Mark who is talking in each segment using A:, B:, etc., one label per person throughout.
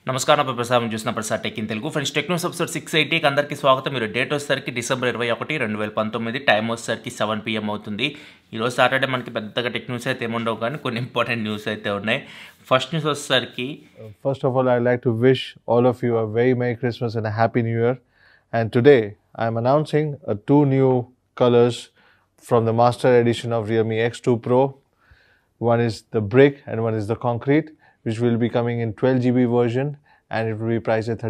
A: నమస్కారం నా ప్రసాదం చూసిన Prasad tech in Telugu friends టెక్నోస్ ఎపిసోడ్ సిక్స్ ఎయిటీకి అందరికీ స్వాగతం మీరు డేట్ వచ్చేసరికి డిసెంబర్ ఇరవై ఒకటి రెండు వేల పంతొమ్మిది టైం వచ్చేసరికి సెవెన్ పిఎం అవుతుంది ఈరోజు సాటర్డే మనకి పెద్దగా టెక్ న్యూస్ అయితే ఏముండవు కానీ కొన్ని ఇంపార్టెంట్ న్యూస్ అయితే ఉన్నాయి ఫస్ట్ న్యూస్ వచ్చేసరికి
B: First of all, I'd like to wish all of you a very Merry Christmas and a Happy New Year. And today, I'm announcing uh, two new colors from the master edition of Realme X2 Pro. One is the brick and one is the concrete, which will be coming in 12 GB version and it will be priced at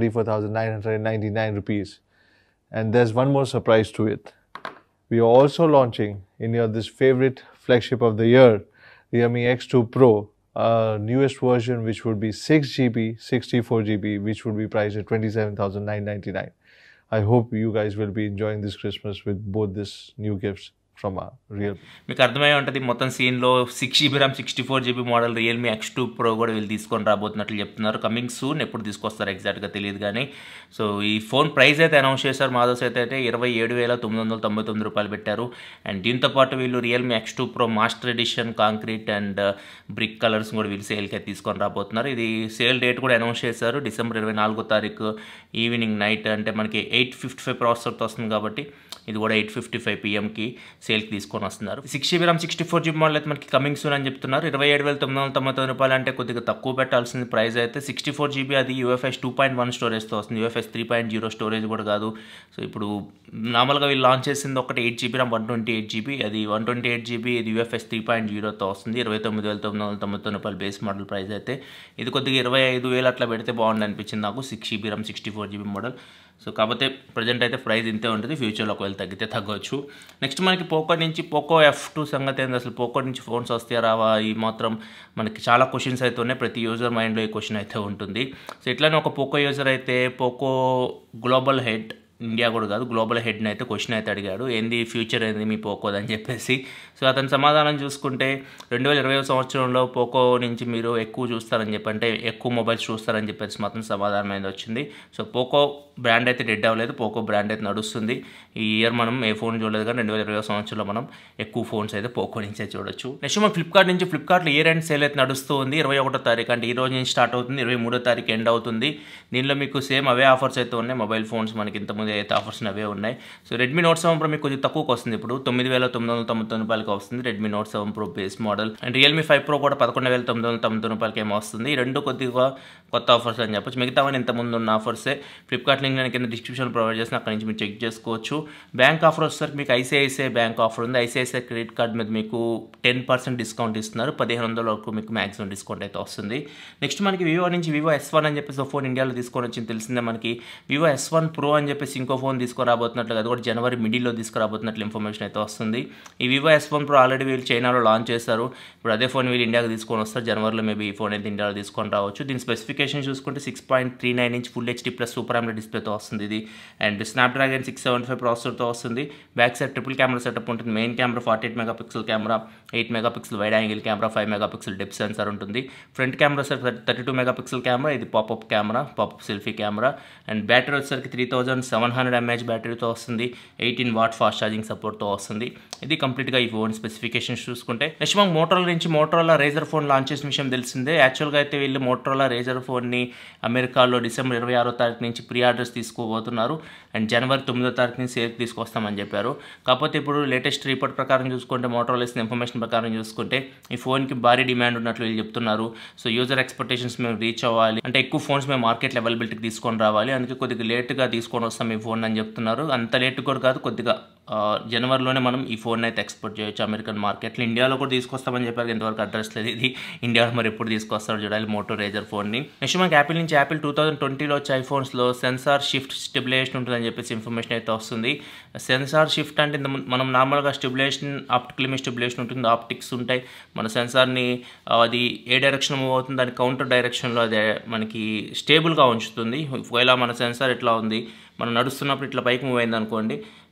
B: 34,999 rupees. And there's one more surprise to it. We are also launching in your this favorite flagship of the year, Realme X2 Pro, uh, newest version which would be 6 GB, 64 GB, which would be priced at 27,999. I hope you guys will be enjoying this Christmas with both these new gifts from uh, Realme.
A: మీకు అర్థమై ఉంటుంది మొత్తం సీన్లో six GB RAM sixty four GB model Realme X two pro కూడా వీళ్ళు తీసుకొని రాబోతున్నట్లు చెప్తున్నారు coming soon ఎప్పుడు తీసుకొస్తారు ఎగ్జాక్ట్గా తెలియదు కానీ సో ఈ ఫోన్ ప్రైస్ అయితే అనౌన్స్ చేశారు మాధవ్ అయితే అయితే ఇరవై ఏడు వేల తొమ్మిది వందల తొంభై తొమ్మిది రూపాయలు పెట్టారు అండ్ దీంతో పాటు వీళ్ళు Realme X two pro master edition concrete and brick colours కూడా వీళ్ళు సేల్కి అయితే తీసుకొని రాబోతున్నారు ఇది సేల్ డేట్ కూడా అనౌన్స్ చేశారు డిసెంబర్ ఇరవై నాలుగో తారీఖు ఈవినింగ్ నైట్ అంటే మనకి ఎయిట్ ఫిఫ్టీ ఫైవ్ ప్రాసెసర్తో వస్తుంది కాబట్టి ఇది కూడా ఎయిట్ ఫిఫ్టీ ఫైవ్ పిఎంకి సేల్కి తీసుకొని వస్తున్నారు six GB RAM sixty four GB model అయితే మనకి కమింగ్ సూన్ అని చెప్తున్నారు ఇరవై ఏడు వేల తొమ్మిది వందల తొంభై తొమ్మిది రూపాయలు అంటే కొద్దిగా తక్కువ పెట్టాల్సింది ప్రైస్ అయితే సిక్స్టీ ఫోర్ జీబీ అది యూఎఫ్ఎస్ టూ పాయింట్ వన్ స్టోరేజ్తో వస్తుంది UFS three point zero storage కూడా కాదు సో ఇప్పుడు నార్మల్గా వీళ్ళు లాంచ్ చేసింది ఒకటి eight GB RAM one twenty eight GB అది వన్ ట్వంటీ ఎయిట్ జీబీ ఇది యూఎఫ్ఎస్ త్రీ పాయింట్ జీరోతో వస్తుంది ఇరవై తొమ్మిది వేల తొమ్మిది వందల తొంభై తొమ్మిది రూపాయలు బేస్ మోడల్ ప్రైస్ అయితే ఇది కొద్దిగా ఇరవై ఐదు వేలు అట్లా పెడితే బాగుంది అనిపించింది నాకు six GB RAM sixty four GB model so కాకపోతే ప్రజెంట్ అయితే ప్రైస్ ఇంతే ఉంటుంది ఫ్యూచర్లో ఒకవేళ తగ్గితే తగ్గవచ్చు నెక్స్ట్ మనకి పోకో నుంచి పోకో ఎఫ్ టూ సంగతి ఏంది అసలు పోకో నుంచి ఫోన్స్ వస్తాయా రావా ఈ మాత్రం మనకి చాలా క్వశ్చన్స్ అయితే ఉన్నాయి ప్రతి యూజర్ మైండ్లో ఈ క్వశ్చన్ అయితే ఉంటుంది సో ఇట్లానే ఒక పోకో యూజర్ అయితే పోకో గ్లోబల్ హెడ్ ఇండియా కూడా కాదు గ్లోబల్ హెడ్ని అయితే క్వశ్చన్ అయితే అడిగాడు ఏంది ఫ్యూచర్ ఏంది మీ పోకోది అని చెప్పేసి సో అతని సమాధానం చూసుకుంటే రెండు వేల ఇరవై సంవత్సరంలో పోకో నుంచి మీరు ఎక్కువ చూస్తారని చెప్పి అంటే ఎక్కువ మొబైల్స్ చూస్తారని చెప్పేసి మాత్రం సమాధానం అనేది వచ్చింది సో పోకో బ్రాండ్ అయితే డెడ్ అవ్వలేదు పోకో బ్రాండ్ అయితే నడుస్తుంది ఈ ఇయర్ మనం ఏ ఫోన్ చూడలేదు కానీ రెండు వేల ఇరవై సంవత్సరంలో మనం ఎక్కువ ఫోన్స్ అయితే పోకో నుంచే చూడొచ్చు నెక్స్ట్ మనం ఫ్లిప్కార్ట్ నుంచి ఫ్లిప్కార్ట్లో ఇయర్ ఎండ్ సేల్ అయితే నడుస్తూ ఉంది ఇరవై ఒకటో తారీఖు అంటే ఈ రోజు నుంచి స్టార్ట్ అవుతుంది ఇరవై మూడో తారీఖు ఎండ్ అవుతుంది దీనిలో మీకు సేమ్ అవే ఆఫర్స్ అయితే ఉన్నాయి మొబైల్ ఫోన్స్ మనకి ఇంతకుముందు అయితే ఆఫర్స్ అవే ఉన్నాయి so Redmi Note seven pro మీకు కొంచెం తక్కువకి వస్తుంది ఇప్పుడు తొమ్మిది వేల తొమ్మిది వందల తొంభై తొమ్మిది రూపాయలకి వస్తుంది Redmi Note seven pro base model and Realme five pro కూడా పదకొండు వేల తొమ్మిది వందల తొంభై తొమ్మిది రూపాయలకి ఏమో వస్తుంది ఈ రెండు కొద్దిగా కొత్త ఆఫర్స్ అని చెప్పొచ్చు మిగతావన్నీ ఇంతకుముందు ఉన్న ఆఫర్సే ఫ్లిప్కార్ట్ లింక్ నేను కింద డిస్క్రిప్షన్ ప్రొవైడ్ చేసిన అక్కడ నుంచి మీరు చెక్ చేసుకోవచ్చు బ్యాంక్ ఆఫర్ వచ్చేసరికి మీకు ఐసిఐసిఐ బ్యాంక్ ఆఫర్ ఉంది ఐసిఐసిఐ క్రెడిట్ కార్డ్ మీద మీకు టెన్ పర్సెంట్ డిస్కౌంట్ ఇస్తున్నారు పదిహేను వందల వరకు మీకు మ్యాక్సిమం డిస్కౌంట్ అయితే వస్తుంది నెక్స్ట్ మనకి వివో నుంచి వివో ఎస్ వన్ అని చెప్పేసి ఒక ఫోన్ ఇండియాలో తీసుకొని వచ్చింది తెలిసిందే మనకి వివో ఎస్ వన్ ప్రో అని చెప్పేసి ఇంకో ఫోన్ తీసుకురాబోతున్నట్లు అది కూడా జనవరి మిడిల్లో తీసుకురాబోతున్నట్లు ఇన్ఫర్మేషన్ అయితే వస్తుంది ఈ Vivo S one pro already వీళ్ళు చైనాలో లాంచ్ చేస్తారు ఇప్పుడు అదే ఫోన్ వీళ్ళు ఇండియాకి తీసుకొని వస్తారు జనవరిలో మేబీ ఈ ఫోన్ అయితే ఇండియాలో తీసుకొని రావచ్చు దీని స్పెసిఫికేషన్ చూసుకుంటే six point three nine inch full HD plus super AMOLED డిస్ప్లేతో వస్తుంది ఇది and Snapdragon six seven five ప్రాసెసర్తో వస్తుంది back side triple camera setup ఉంటుంది main camera forty eight megapixel camera eight megapixel wide angle camera five megapixel depth sensor ఉంటుంది front camera sir thirty two megapixel camera ఇది popup camera popup selfie camera and battery వచ్చేసరికి three thousand seven hundred mAh బ్యాటరీతో వస్తుంది eighteen watt fast charging సపోర్ట్తో వస్తుంది ఇది కంప్లీట్గా ఈ ఫోన్ స్పెసిఫికేషన్స్ చూసుకుంటే నెక్స్ట్ మనం మోటరోలా నుంచి మోటరోలా రేజర్ ఫోన్ లాంచ్ చేసిన విషయం తెలిసిందే యాక్చువల్గా అయితే వీళ్ళు మోటరోలా రేజర్ ఫోన్ని అమెరికాలో డిసెంబర్ ఇరవై ఆరో తారీఖు నుంచి ప్రీ ఆర్డర్స్ తీసుకోబోతున్నారు అండ్ జనవరి తొమ్మిదో తారీఖు నుంచి సేల్కి తీసుకొస్తామని చెప్పారు కాకపోతే ఇప్పుడు లేటెస్ట్ రిపోర్ట్ ప్రకారం చూసుకుంటే మోటరోలా ఇస్తున్న ఇన్ఫర్మేషన్ ప్రకారం చూసుకుంటే ఈ ఫోన్కి భారీ డిమాండ్ ఉన్నట్లు వీళ్ళు చెప్తున్నారు సో యూజర్ ఎక్స్పెక్టేషన్స్ మేము రీచ్ అవ్వాలి అంటే ఎక్కువ ఫోన్స్ మేము మార్కెట్లో అవైలబిలిటీకి తీసుకొని రావాలి అందుకే కొద్దిగా లేట్గా తీసుకొని వస్తాం ఈ ఫోన్ అని చెప్తున్నారు అంత లేట్ కూడా కాదు కొద్దిగా ఆ, జనవరిలోనే మనం ఈ ఫోన్ అయితే ఎక్స్పోర్ట్ చేయొచ్చు అమెరికన్ మార్కెట్లో ఇండియాలో కూడా తీసుకొస్తామని చెప్పారు ఇంతవరకు అడ్రస్ లేదు ఇది ఇండియాలో మరి ఎప్పుడు తీసుకొస్తారో చూడాలి మోటో రేజర్ ఫోన్ని నెక్స్ట్ మనకి యాపిల్ నుంచి యాపిల్ టూ థౌసండ్ ట్వంటీలో వచ్చే ఐఫోన్స్లో సెన్సార్ షిఫ్ట్ స్టెబిలైజేషన్ ఉంటుందని చెప్పేసి ఇన్ఫర్మేషన్ అయితే వస్తుంది సెన్సార్ షిఫ్ట్ అంటే ఇంత ముందు మనం నార్మల్గా స్టెబిలైజేషన్ ఆప్టికల్ స్టెబిలైజేషన్ ఉంటుంది ఆప్టిక్స్ ఉంటాయి మన సెన్సార్ని ఆ, అది ఏ డైరెక్షన్ మూవ్ అవుతుంది దాని కౌంటర్ డైరెక్షన్లో అదే మనకి స్టేబుల్గా ఉంచుతుంది ఒకవేళ మన సెన్సార్ ఎట్లా ఉంది మనం నడుస్తున్నప్పుడు ఇట్లా పైకి మూవ్ అయింది అనుకోండి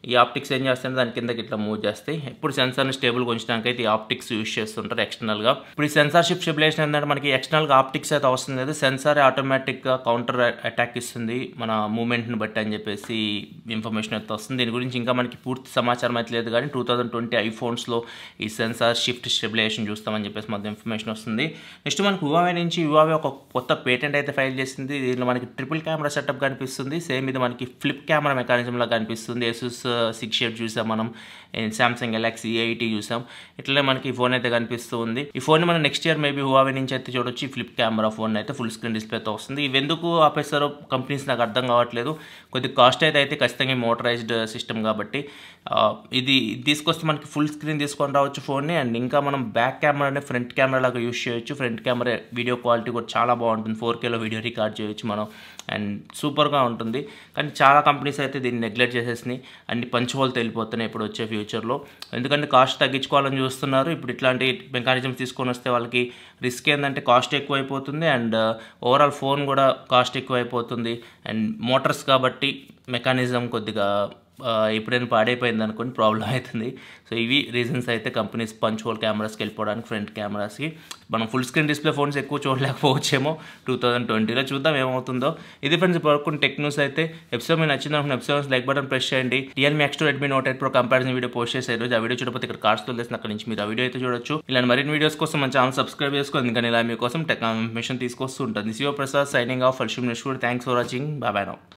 A: ఈ ఆప్టిక్స్ ఏం చేస్తాయంటే దాని కిందకి ఇట్లా మూవ్ చేస్తాయి ఇప్పుడు సెన్సార్ని స్టేబుల్గా ఉంచడానికి అయితే ఈ ఆప్టిక్స్ యూస్ చేస్తుంటారు ఎక్స్టర్నల్గా ఇప్పుడు ఈ సెన్సార్ షిప్ స్టెబిలేషన్ ఏంటంటే మనకి ఎక్స్టర్నల్గా ఆప్టిక్స్ అయితే అవసరం లేదు సెన్సార్ ఆటోమేటిక్గా కౌంటర్ అటాక్ ఇస్తుంది మన మూమెంట్ని బట్టి అని చెప్పేసి ఇన్ఫర్మేషన్ అయితే వస్తుంది దీని గురించి ఇంకా మనకి పూర్తి సమాచారం అయితే లేదు కానీ టూ థౌజండ్ ట్వంటీ ఐఫోన్స్లో ఈ సెన్సార్ షిఫ్ట్ స్టెబిలేషన్ చూస్తామని చెప్పేసి మాకు ఇన్ఫర్మేషన్ వస్తుంది నెక్స్ట్ మనకి హువావే నుంచి హువావే ఒక కొత్త పేటెంట్ అయితే ఫైల్ చేసింది దీనిలో మనకి ట్రిపుల్ కెమెరా సెటప్ కనిపిస్తుంది సేమ్ ఇది మనకి ఫ్లిప్ కెమెరా మెకానిజంలో కనిపిస్తుంది ఏసూస్ సిక్స్ షేప్ చూసాం మనం సామ్సంగ్ గెలాక్సీ ఎయిటీ చూసాం ఇట్లనే మనకి ఈ ఫోన్ అయితే కనిపిస్తూ ఉంది ఈ ఫోన్ మనం నెక్స్ట్ ఇయర్ మేబీ హువావే నుంచి అయితే చూడొచ్చు ఈ ఫ్లిప్ కెమెరా ఫోన్ అయితే ఫుల్ స్క్రీన్ డిస్ప్లేతో వస్తుంది ఇవి ఎందుకు ఆపేస్తారో కంపెనీస్ నాకు అర్థం కావట్లేదు కొద్ది కాస్ట్ అయితే అయితే ఖచ్చితంగా మోటరైజ్డ్ సిస్టమ్ కాబట్టి ఆ, ఇది ఇది తీసుకొస్తే మనకి ఫుల్ స్క్రీన్ తీసుకొని రావచ్చు ఫోన్ని అండ్ ఇంకా మనం బ్యాక్ కెమెరాని ఫ్రంట్ కెమెరా లాగా యూస్ చేయొచ్చు ఫ్రంట్ కెమెరా వీడియో క్వాలిటీ కూడా చాలా బాగుంటుంది ఫోర్ కేలో వీడియో రికార్డ్ చేయొచ్చు మనం అండ్ సూపర్గా ఉంటుంది కానీ చాలా కంపెనీస్ అయితే దీన్ని నెగ్లెక్ట్ చేసేసినాయి అన్ని పంచుకోలు తెలిపోతున్నాయి ఇప్పుడు వచ్చే ఫ్యూచర్లో ఎందుకంటే కాస్ట్ తగ్గించుకోవాలని చూస్తున్నారు ఇప్పుడు ఇట్లాంటి మెకానిజమ్స్ తీసుకొని వస్తే వాళ్ళకి రిస్క్ ఏంటంటే కాస్ట్ ఎక్కువైపోతుంది అండ్ ఓవరాల్ ఫోన్ కూడా కాస్ట్ ఎక్కువైపోతుంది అండ్ మోటార్స్ కాబట్టి మెకానిజం కొద్దిగా ఆ, ఎప్పుడైనా పాడైపోయింది అనుకోని ప్రాబ్లం అవుతుంది సో ఇవి రీజన్స్ అయితే కంపెనీస్ పంచ్ హోల్ కెమెరాస్కి వెళ్ళిపోవడానికి ఫ్రంట్ కెమెరాస్కి మనం ఫుల్ స్క్రీన్ డిస్ప్లే ఫోన్స్ ఎక్కువ చూడలేకపోవచ్చేమో టూ థౌసండ్ ట్వంటీలో చూద్దాం ఏమవుతుందో ఇది ఫ్రెండ్స్ ఇప్పుడు టెక్ న్యూస్ అయితే ఎపిసోడ్ మీకు నచ్చింది అనుకున్న ఎపిసోడ్స్ లైక్ బటన్ ప్రెస్ చేయండి Realme X two Redmi Note eight pro comparison video post చేశారు ఆ వీడియో చూడకపోతే ఇక్కడ కార్డ్స్ తెలిసిన అక్కడ నుంచి మీరు ఆ వీడియో అయితే చూడొచ్చు ఇలాంటి మరిన్ని వీడియోస్ కోసం మన ఛానల్ సబ్స్క్రైబ్ చేసుకోండి ఎందుకని ఇలా మీకోసం టెక్ ఇన్ఫర్మేషన్ తీసుకొస్తూ ఉంటుంది శివ ప్రసాద్ సైనింగ్ ఆఫ్ అల్షిమ్ నిష్కూర్ thanks for watching bye now